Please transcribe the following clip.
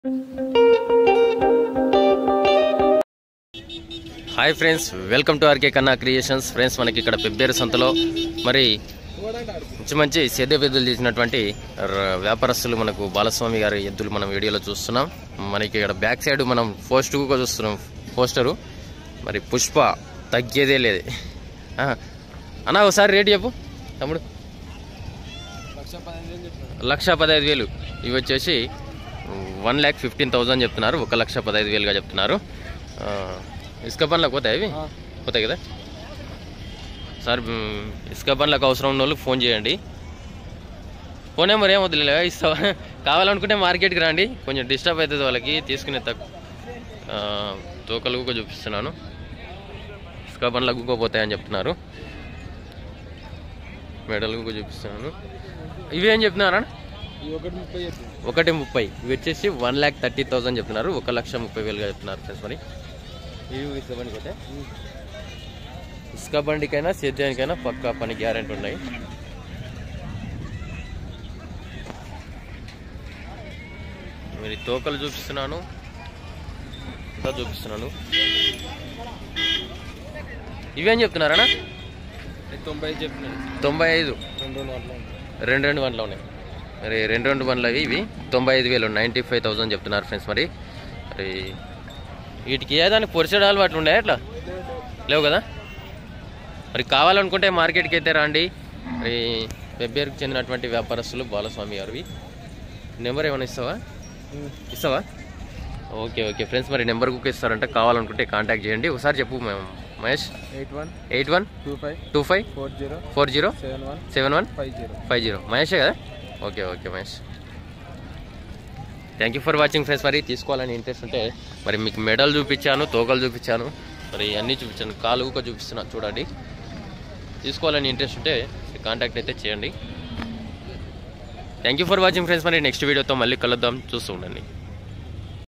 Hi friends welcome to RK Kanna creations friends మనకి ఇక్కడ పెబ్బేరు సంతలో మరి మంచి మంచి సేద్య ఎద్దులు తీసినటువంటి ర- వ్యాపారస్తులు మనకు బాలస్వామి గారి ఎద్దులు మనం వీడియోలో చూస్తున్నాం మనకి ఇక్కడ బ్యాక్ సైడ్ మనం పోస్ట్ కూడా చూస్తున్నాం పోస్టరు మరి పుష్ప తగ్గేదే లేదు ఆ, అన్న ఒకసారి రేట్ చెప్పు తమ్ముడు లక్ష పదహైదు వేలు ఇవి వచ్చేసి వన్ ల్యాక్ ఫిఫ్టీన్ థౌజండ్ చెప్తున్నారు ఒక లక్ష పదహైదు వేలుగా చెప్తున్నారు ఆ, ఇసుక పనులకు పోతాయి అవి పోతాయి కదా సార్ మ్, ఇసుక పనులకు అవసరం ఉన్న వాళ్ళు ఫోన్ చేయండి ఫోన్ నెంబర్ ఏం వద్దులే ఇస్తావా కావాలనుకుంటే మార్కెట్కి రండి కొంచెం డిస్టర్బ్ అవుతుంది వాళ్ళకి తీసుకునే తక్కువ తోకలు కూడా చూపిస్తున్నాను ఇసుక పనులకు కూడా పోతాయని చెప్తున్నారు మెడలు కూడా చూపిస్తున్నాను ఇవి ఏం చెప్తున్నారా ఒకటి ముప్పై చెప్పింది ఒకటి ముప్పై ఇవి వచ్చేసి వన్ ల్యాక్ థర్టీ థౌసండ్ చెప్తున్నారు ఒక లక్ష ముప్పై వేలుగా చెప్తున్నారు ఫ్రెండ్స్ మరి ఇవి ఇసుక బండికి అయితే ఇసుక బండికైనా సేద్యానికైనా పక్కా పని గ్యారెంటీ ఉన్నాయి మరి తోకలు చూపిస్తున్నాను అంతా చూపిస్తున్నాను ఇవేం చెప్తున్నారన్నా తొంభై చెప్పినాడు తొంభై ఐదు రెండు రెండు అట్లా ఉంది. రెండు రెండు బండ్లు ఉన్నాయి మరి రెండు రెండు బండ్లు అవి ఇవి తొంభై ఐదు వేలు నైంటీ ఫైవ్ థౌసండ్ చెప్తున్నారు ఫ్రెండ్స్ మరి మరి వీటికి ఏదానికి పొరిచే అలవాట్లు ఉన్నాయి అట్లా లేవు కదా మరి కావాలనుకుంటే మార్కెట్కి అయితే రండి మరి వెబ్బేరుకు చెందినటువంటి వ్యాపారస్తులు బాలస్వామి గారివి నెంబర్ ఏమైనా ఇస్తావా ఇస్తావా ఓకే ఓకే ఫ్రెండ్స్ మరి నెంబర్ కుక్ ఇస్తారంటే కావాలనుకుంటే కాంటాక్ట్ చేయండి ఒకసారి చెప్పు మేము Mahesh eight one eight one two five two five four zero four zero seven one seven one five zero five zero మహేషే కదా okay okay Mahesh thank you for watching friends మరి తీసుకోవాలని ఇంట్రెస్ట్ ఉంటే మరి మీకు మెడల్ చూపించాను తోకలు చూపించాను మరి అన్నీ చూపించాను కాలు కూడా చూపిస్తున్నా చూడండి తీసుకోవాలని ఇంట్రెస్ట్ ఉంటే కాంటాక్ట్ అయితే చేయండి thank you for watching friends మరి నెక్స్ట్ వీడియోతో మళ్ళీ కలుద్దాం చూస్తూ ఉండండి